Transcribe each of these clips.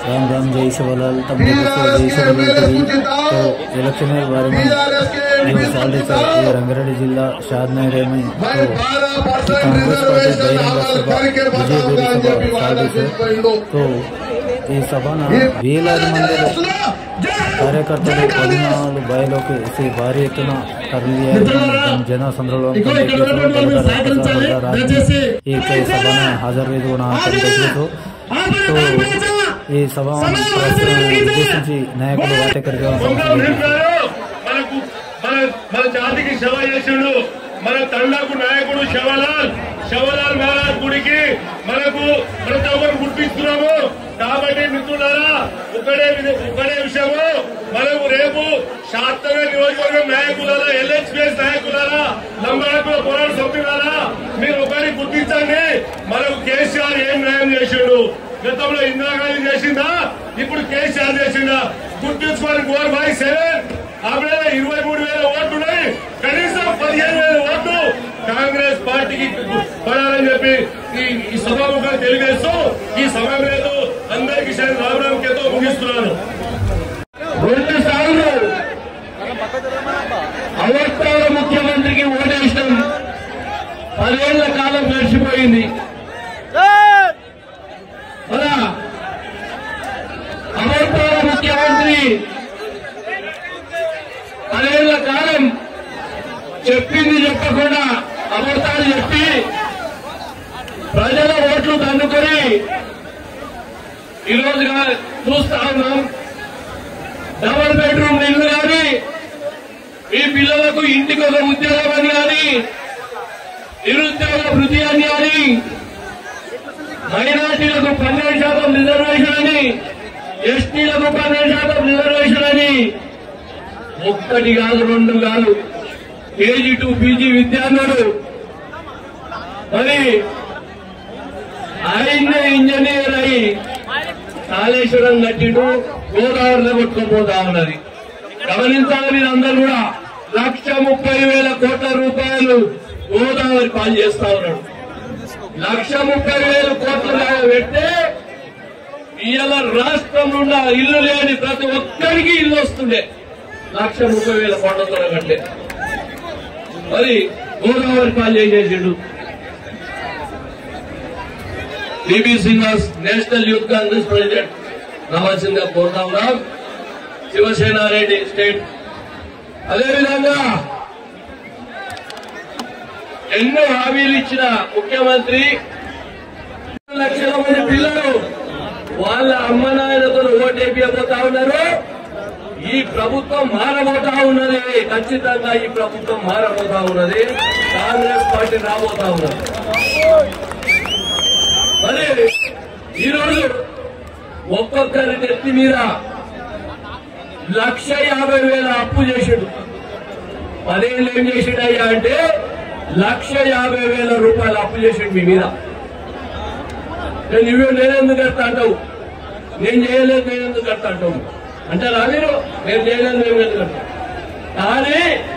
राम राम जय शिवलाल तब जय शिवलाल तो इलेक्शन के बारे में जो साल ये रंगारेड्डी जिला शादनगर में तो कांग्रेस पार्टी బహిరంగ సభ విజయవేడి సభ సాగింది तो ఈ సభన వేలాది మంది కార్యకర్తలు పదినాలుగు బయలోకి భారీ ఎత్తున తరలి జన సంద్రలో ఈ సభన హాజరయ్యేది కూడా తెలియదు तो ఈ సభ ఉద్దేశించి నాయకులు వాటేకర్ మనకు మన మన జాతికి సేవ చేసిండు మన తండాకు నాయకుడు శవలాల్ శవలాల్ మహారాజ్ గుడికి మనకు ప్రతి ఒక్కరు గుర్తిస్తున్నాము కాబట్టి మిత్రులారా ఒకటే వి- ఒకటే విషయము మనకు రేపు శాస్త్ర నియోజకవర్గం నాయకులారా ఎల్హెచ్పిఎస్ నాయకులారా లంబాకుల పోరాట సభ్యులారా మీరు ఒకటి గుర్తించండి మనకు కేసీఆర్ ఏం న్యాయం చేసిండు గతంలో ఇందిరాగాంధీ చేసిందా ఇప్పుడు కేసీఆర్ చేసిందా గుర్తించుకోవాలి గోర్ బాయ్ సెవెన్ ఆవిడ ఇరవై మూడు వేల ఓట్లు ఉన్నాయి కనీసం పదిహేను వేల ఓట్లు కాంగ్రెస్ పార్టీకి పడాలని చెప్పి ఈ ఈ సభాముఖం తెలియజేస్తూ ఈ సమయంలో అందరికీ శని రామరామకేతో ముగిస్తున్నాను రెండు సార్లు అవస్థల ముఖ్యమంత్రికి ఓటేసినాం పదేళ్ల కాలం గడిచిపోయింది మన అవస్థల ముఖ్యమంత్రి పదేళ్ల కాలం చెప్పింది చెప్పకుండా అబద్ధాలు చెప్పి ప్రజల ఓట్లు దండుకొని ఈరోజు చూస్తా ఉన్నాం డబల్ బెడ్రూమ్ ఇల్లు కానీ ఈ పిల్లలకు ఇంటికి ఒక ఉద్యోగం అని కానీ నిరుద్యోగ వృద్ధి అని కానీ మైనార్టీలకు పన్నెండు శాతం రిజర్వేషన్ అని ఎస్టీలకు పన్నెండు శాతం రిజర్వేషన్ అని ఒక్కటి కాదు రెండు కాదు కేజీ టు పీజీ విద్యార్థులు మరి ఆయన్నే ఇంజనీర్ అయి కాళేశ్వరం కట్టిండు గోదావరిలో కొట్టుకుపోతా ఉన్నది గమనించాలి మీరందరూ కూడా లక్ష ముప్పై వేల కోట్ల రూపాయలు గోదావరి పాలు చేస్తా ఉన్నాడు లక్ష ముప్పై వేల కోట్ల పెడితే ఇవాళ రాష్ట్రం నుండి ఇల్లు లేని ప్రతి ఒక్కరికి ఇల్లు వస్తుండే లక్ష ముప్పై వేల కోట్లతో కట్టే మరి గోదావరి పాలు చేసేసిండు BB Srinivas national youth congress president రావాల్సిందిగా కోరుతా ఉన్నాం శివసేన రెడ్డి స్టేట్ అదేవిధంగా ఎన్నో హామీలు ఇచ్చిన ముఖ్యమంత్రి లక్షల మంది పిల్లలు వాళ్ళ అమ్మ నాయనతో ఓటేపియబోతా ఉన్నారు ఈ ప్రభుత్వం మారబోతా ఉన్నది ఖచ్చితంగా ఈ ప్రభుత్వం మారబోతా ఉన్నది కాంగ్రెస్ పార్టీ రాబోతా ఉన్నది మరి ఈరోజు ఒక్కొక్కరి నెత్తి మీద లక్ష యాభై వేల అప్పు చేసాడు పదేళ్ళు ఏం చేసాడయ్యా అంటే లక్ష యాభై వేల రూపాయలు అప్పు చేసాడు మీ మీద నేను ఇవే నేనెందుకు కడతా అంటావు నేను చేయలేదు నేను ఎందుకు కడతా అంటావు అంటే రా మీరు నేను చేయలేదు మేము ఎందుకు కడతాం కానీ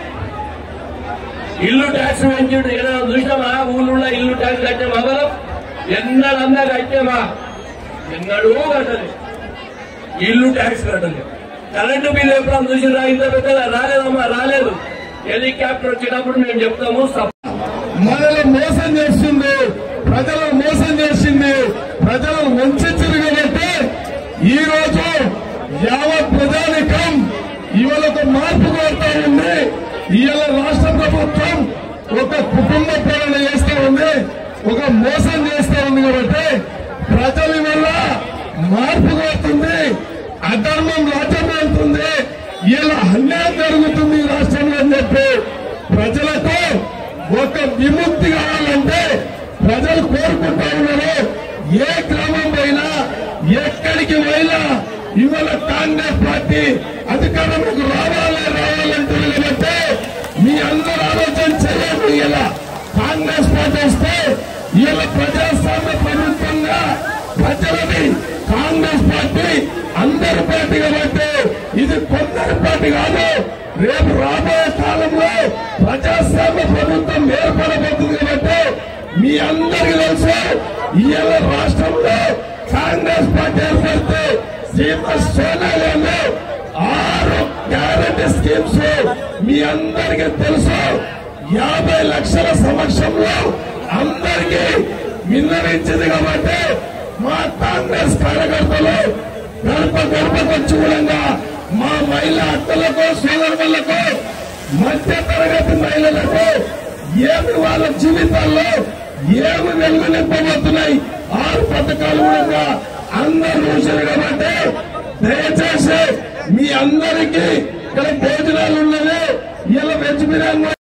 ఇల్లు ట్యాక్స్ పెంచుడు ఏదైనా చూసినామా ఊళ్ళో ఇల్లు ట్యాక్స్ కట్టామా మనం ఎన్నడన్నా కట్టామా ఎన్నడూ కట్టలేదు ఇల్లు ట్యాక్స్ కట్టలేదు కరెంటు బిల్లు ఎప్పుడన్నా చూసిరా ఇంత పెద్దగా రాలేదమ్మా రాలేదు హెలికాప్టర్ వచ్చినప్పుడు మేము చెప్తాము సప్- మనల్ని మోసం చేస్తుంది ప్రజలను మోసం చేసింది ప్రజలను వంచించింది కాబట్టి ఈ రోజు యావత్ ప్రజానికం ఇవాళ ఒక మార్పు కోరుతా ఉంది ఇవాళ రాష్ట్ర ప్రభుత్వం ఒక కుటుంబ పాలన చేస్తా ఉంది ఒక మోసం చేస్తా ఉంది కాబట్టి ప్రజల వల్ల మార్పు కోరుతుంది అధర్మం రాజ్యం వెళ్తుంది ఇలా అన్యాయం జరుగుతుంది ఈ రాష్ట్రంలో అని చెప్పి ప్రజలకు ఒక విముక్తి కావాలంటే ప్రజలు కోరుకుంటా ఉన్నారు ఏ గ్రామం పోయినా ఎక్కడికి పోయినా ఇవాళ కాంగ్రెస్ పార్టీ అధికారంలోకి రావాలి రావాలంటుంది కాబట్టి మీ అందరూ ఆలోచన చేయండి ఇలా కాంగ్రెస్ పార్టీ వస్తే ఇలా ప్రజాస్వామ్య ప్రభుత్వంగా ప్రజలని కాంగ్రెస్ పార్టీ అందరి పార్టీ కాబట్టి ఇది కొందరి పార్టీ కాదు రేపు రాబోయే కాలంలో ప్రజాస్వామ్య ప్రభుత్వం ఏర్పడబోతుంది కాబట్టి మీ అందరికీ తెలుసు ఇవాళ రాష్ట్రంలో కాంగ్రెస్ పార్టీ ఏర్పడితే శ్రీమతి సోనాలో ఆరు గ్యారంటీ స్కీమ్స్ మీ అందరికీ తెలుసు యాభై లక్షల సమక్షంలో అందరికీ విన్నవించింది కాబట్టి మా కాంగ్రెస్ కార్యకర్తలు గడప గడపకు చూడంగా మా మహిళా అత్తలకు సోదరులకు మధ్య తరగతి మహిళలకు ఏమి వాళ్ళ జీవితాల్లో ఏమి వెలుగు నింపబోతున్నాయి ఆరు పథకాలు కూడా అందరూ చూశారు కాబట్టి దయచేసి మీ అందరికీ ఇక్కడ భోజనాలు ఉన్నది ఇలా వెజ్ బిర్యానీ